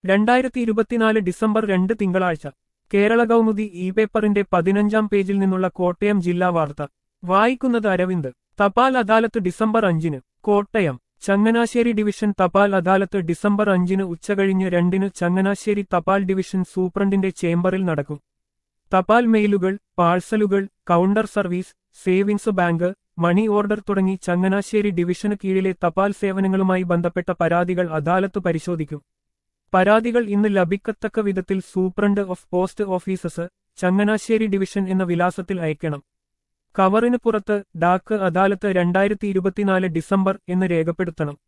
രണ്ടായിരത്തി ഇരുപത്തിനാല് ഡിസംബർ രണ്ട് തിങ്കളാഴ്ച കേരള കൗമുദി ഇ പേപ്പറിന്റെ പതിനഞ്ചാം പേജിൽ നിന്നുള്ള കോട്ടയം ജില്ലാ വാർത്ത വായിക്കുന്നത് അരവിന്ദ് തപാൽ അദാലത്ത് ഡിസംബർ അഞ്ചിന് കോട്ടയം ചങ്ങനാശ്ശേരി ഡിവിഷൻ തപാൽ അദാലത്ത് ഡിസംബർ അഞ്ചിന് ഉച്ചകഴിഞ്ഞ് രണ്ടിന് ചങ്ങനാശ്ശേരി തപാൽ ഡിവിഷൻ സൂപ്രണ്ടിന്റെ ചേംബറിൽ നടക്കും തപാൽ മെയിലുകൾ പാഴ്സലുകൾ counter service savings bank money order തുടങ്ങി ചങ്ങനാശ്ശേരി ഡിവിഷന് കീഴിലെ തപാൽ സേവനങ്ങളുമായി ബന്ധപ്പെട്ട പരാതികൾ അദാലത്ത് പരിശോധിക്കും പരാതികൾ ഇന്ന് ലഭിക്കത്തക്ക വിധത്തിൽ superintendent of post offices Changanassery division എന്ന വിലാസത്തിൽ അയക്കണം കവറിന് പുറത്ത് ഡാക്ക് അദാലത്ത് രണ്ടായിരത്തി ഇരുപത്തിനാല് ഡിസംബർ എന്ന് രേഖപ്പെടുത്തണം